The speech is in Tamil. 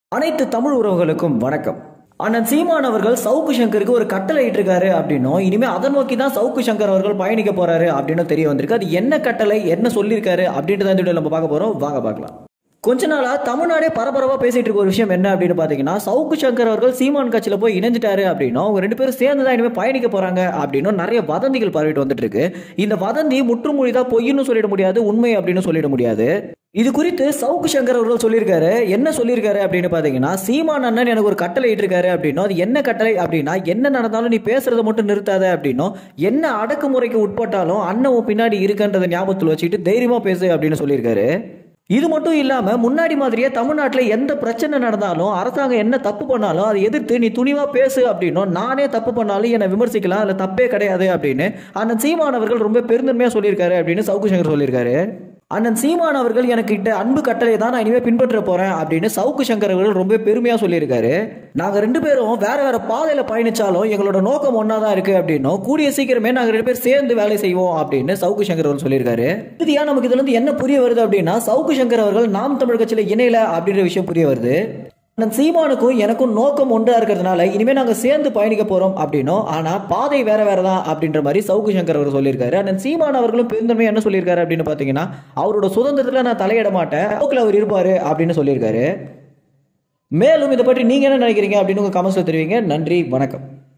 அனைத்து தமிழ் உறவுகளுக்கும் வணக்கம் அண்ணன் சீமான் அவர்கள் சவுக்கு சங்கருக்கு ஒரு கட்டளை இட்டிருக்காரு அப்படின்னும் இனிமே அதை நோக்கி தான் சவுக்கு சங்கர் அவர்கள் பயணிக்க போறாரு அப்படின்னு தெரிய வந்திருக்கு அது என்ன கட்டளை என்ன சொல்லியிருக்காரு அப்படின்ட்டு தான் இந்த வீடியோல நம்ம பார்க்க போறோம் வாங்க பார்க்கலாம் கொஞ்ச நாளா தமிழ்நாடே பரபரப்பா பேசிட்டு இருக்க ஒரு விஷயம் என்ன அப்படின்னு பாத்தீங்கன்னா சவுக்கு சங்கர் அவர்கள் சீமான் கட்சியில போய் இணைஞ்சிட்டாரு அப்படின்னும் அவங்க ரெண்டு பேரும் சேர்ந்து தான் இனிமே பயணிக்க போறாங்க அப்படின்னும் நிறைய வதந்திகள் பரவிட்டு வந்துட்டு இருக்கு இந்த வதந்தி முற்றுமொழிதா பொய்ன்னு சொல்லிட முடியாது உண்மை அப்படின்னு சொல்லிட முடியாது இது குறித்து சவுக்கு சங்கர் அவர்கள் சொல்லியிருக்காரு என்ன சொல்லியிருக்காரு அப்படின்னு பாத்தீங்கன்னா சீமான் அண்ணன் எனக்கு ஒரு கட்டளை இட்டிருக்காரு அப்படின்னும் அது என்ன கட்டளை அப்படின்னா என்ன நடந்தாலும் நீ பேசுறதை மட்டும் நிறுத்தாத அப்படின்னும் என்ன அடக்குமுறைக்கு உட்பட்டாலும் அண்ணன் உன் பின்னாடி இருக்குன்றதை ஞாபகத்தில் வச்சுக்கிட்டு தைரியமா பேசு அப்படின்னு சொல்லியிருக்காரு இது மட்டும் இல்லாம முன்னாடி மாதிரியே தமிழ்நாட்டில் எந்த பிரச்சனை நடந்தாலும் அரசாங்கம் என்ன தப்பு பண்ணாலும் அதை எதிர்த்து நீ துணிவா பேசு அப்படின்னும் நானே தப்பு பண்ணாலும் என்னை விமர்சிக்கலாம் அதுல தப்பே கிடையாது அப்படின்னு அண்ணன் சீமான் அவர்கள் ரொம்ப பெருந்தன்மையா சொல்லியிருக்காரு அப்படின்னு சவுக்கு சங்கர் சொல்லியிருக்காரு அண்ணன் சீமான் அவர்கள் எனக்கு இட்ட அன்பு கட்டளை தான் நான் இனிமே பின்பற்ற போறேன் அப்படின்னு சவுக்கு சங்கர் அவர்கள் ரொம்ப பெருமையா சொல்லியிருக்காரு நாங்க ரெண்டு பேரும் வேற வேற பாதையில பயணிச்சாலும் எங்களோட நோக்கம் ஒன்னா தான் இருக்கு அப்படின்னும் கூடிய சீக்கிரமே நாங்க ரெண்டு பேர் சேர்ந்து வேலை செய்வோம் அப்படின்னு சவுக்கு சங்கர் அவர்கள் சொல்லியிருக்காரு இறுதியா நமக்கு இதுல இருந்து என்ன புரிய வருது அப்படின்னா சவுக்கு சங்கர் அவர்கள் நாம் தமிழ் கட்சியில இணையல அப்படின்ற விஷயம் புரிய வருது அண்ணன் சீமானுக்கும் எனக்கும் நோக்கம் ஒன்றா இருக்கிறதுனால இனிமே நாங்க சேர்ந்து பயணிக்க போறோம் அப்படின்னும் ஆனா பாதை வேற வேற தான் அப்படின்ற மாதிரி சவுக்கு சங்கர் அவர் சொல்லியிருக்காரு அண்ணன் சீமான் அவர்களும் பெருந்தன்மை என்ன சொல்லியிருக்காரு அப்படின்னு பாத்தீங்கன்னா அவரோட சுதந்திரத்துல நான் தலையிட மாட்டேன் போக்கில் அவர் இருப்பாரு அப்படின்னு சொல்லியிருக்காரு மேலும் இதை பற்றி நீங்க என்ன நினைக்கிறீங்க அப்படின்னு உங்க கமெண்ட்ஸ்ல தெரிவிங்க நன்றி வணக்கம்